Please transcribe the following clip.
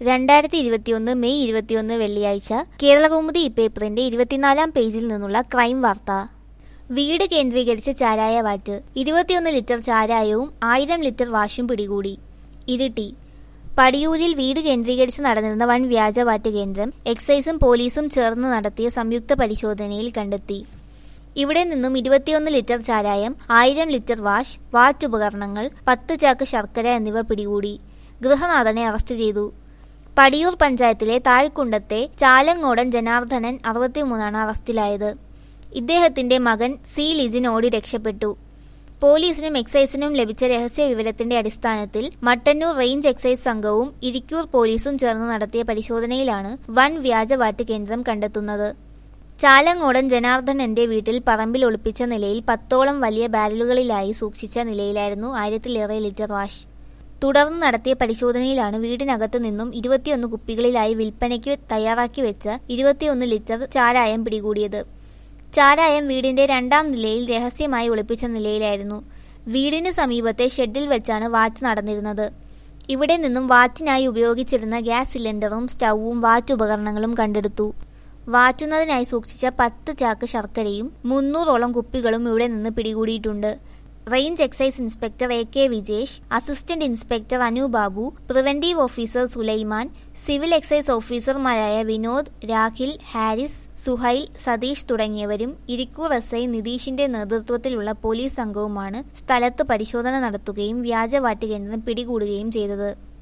രണ്ടായിരത്തി ഇരുപത്തിയൊന്ന് മെയ് ഇരുപത്തിയൊന്ന് വെള്ളിയാഴ്ച കേരളകൗമുദി ഇപ്പേപ്പറിന്റെ ഇരുപത്തിനാലാം പേജിൽ നിന്നുള്ള ക്രൈം വാർത്ത വീട് കേന്ദ്രീകരിച്ച് ചാരായ വാറ്റ് ഇരുപത്തിയൊന്ന് ലിറ്റർ ചാരായവും ആയിരം ലിറ്റർ വാഷും പിടികൂടി ഇരിട്ടി പടിയൂരിൽ വീട് കേന്ദ്രീകരിച്ച് നടന്നിരുന്ന വൻ വ്യാജവാറ്റ് കേന്ദ്രം എക്സൈസും പോലീസും ചേർന്ന് നടത്തിയ സംയുക്ത പരിശോധനയിൽ കണ്ടെത്തി ഇവിടെ നിന്നും ഇരുപത്തിയൊന്ന് ലിറ്റർ ചാരായം ആയിരം ലിറ്റർ വാഷ് വാറ്റ് ഉപകരണങ്ങൾ പത്ത് ചാക്ക് ശർക്കര എന്നിവ പിടികൂടി ഗൃഹനാഥനെ അറസ്റ്റ് ചെയ്തു പടിയൂർ പഞ്ചായത്തിലെ താഴ്ക്കുണ്ടത്തെ ചാലങ്ങോടൻ ജനാർദ്ദനൻ അറുപത്തിമൂന്നാണ് അറസ്റ്റിലായത് ഇദ്ദേഹത്തിന്റെ മകൻ സി ലിജിൻ ഓടി രക്ഷപ്പെട്ടു പോലീസിനും എക്സൈസിനും ലഭിച്ച രഹസ്യ വിവരത്തിന്റെ അടിസ്ഥാനത്തിൽ മട്ടന്നൂർ റേഞ്ച് എക്സൈസ് സംഘവും ഇരിക്കൂർ പോലീസും ചേർന്ന് നടത്തിയ പരിശോധനയിലാണ് വൻ വ്യാജവാറ്റ് കേന്ദ്രം കണ്ടെത്തുന്നത് ചാലങ്ങോടൻ ജനാർദ്ദനന്റെ വീട്ടിൽ പറമ്പിൽ ഒളിപ്പിച്ച നിലയിൽ പത്തോളം വലിയ ബാരലുകളിലായി സൂക്ഷിച്ച നിലയിലായിരുന്നു ആയിരത്തിലേറെ ലിറ്റർ വാഷ് തുടർന്ന് നടത്തിയ പരിശോധനയിലാണ് വീടിനകത്ത് നിന്നും ഇരുപത്തിയൊന്ന് കുപ്പികളിലായി വിൽപ്പനയ്ക്ക് തയ്യാറാക്കി വെച്ച ഇരുപത്തിയൊന്ന് ലിറ്റർ ചാരായം പിടികൂടിയത് ചാരായം വീടിന്റെ രണ്ടാം നിലയിൽ രഹസ്യമായി ഒളിപ്പിച്ച നിലയിലായിരുന്നു വീടിന് സമീപത്തെ ഷെഡിൽ വെച്ചാണ് വാച്ച് നടന്നിരുന്നത് ഇവിടെ നിന്നും വാച്ചിനായി ഉപയോഗിച്ചിരുന്ന ഗ്യാസ് സിലിണ്ടറും സ്റ്റൗവും വാറ്റ് ഉപകരണങ്ങളും കണ്ടെടുത്തു വാറ്റുന്നതിനായി സൂക്ഷിച്ച പത്ത് ചാക്ക് ശർക്കരയും മുന്നൂറോളം കുപ്പികളും ഇവിടെ നിന്ന് പിടികൂടിയിട്ടുണ്ട് range excise inspector A K Vijesh assistant inspector Anu Babu preventive officer Sulaiman civil excise ഓഫീസർമാരായ വിനോദ് രാഖിൽ ഹാരിസ് സുഹൈൽ സതീഷ് തുടങ്ങിയവരും ഇരിക്കൂർ എസ് ഐ നിതീഷിന്റെ നേതൃത്വത്തിലുള്ള പോലീസ് സംഘവുമാണ് സ്ഥലത്ത് പരിശോധന നടത്തുകയും വ്യാജവാറ്റ് കേന്ദ്രം പിടികൂടുകയും ചെയ്തത്